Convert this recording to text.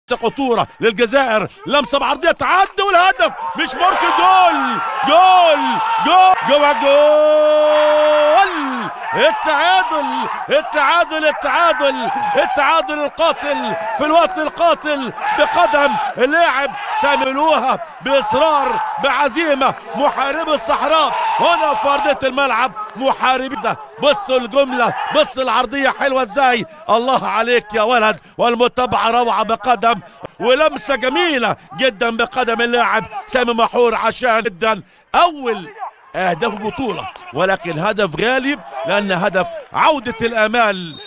خطورة للجزائر لمسة بعرضية تعدي والهدف مش ممكن جول جول جول جوا جول التعادل التعادل التعادل التعادل القاتل في الوقت القاتل بقدم اللاعب ساملوها بإصرار بعزيمة محارب الصحراء هنا في أرضية الملعب محاربين ده بصوا الجملة بص العرضية حلوة ازاي الله عليك يا ولد والمتابعة روعة بقدم ولمسة جميلة جدا بقدم اللاعب سامي محور عشان جدا أول أهداف بطولة ولكن هدف غالب لأن هدف عودة الآمال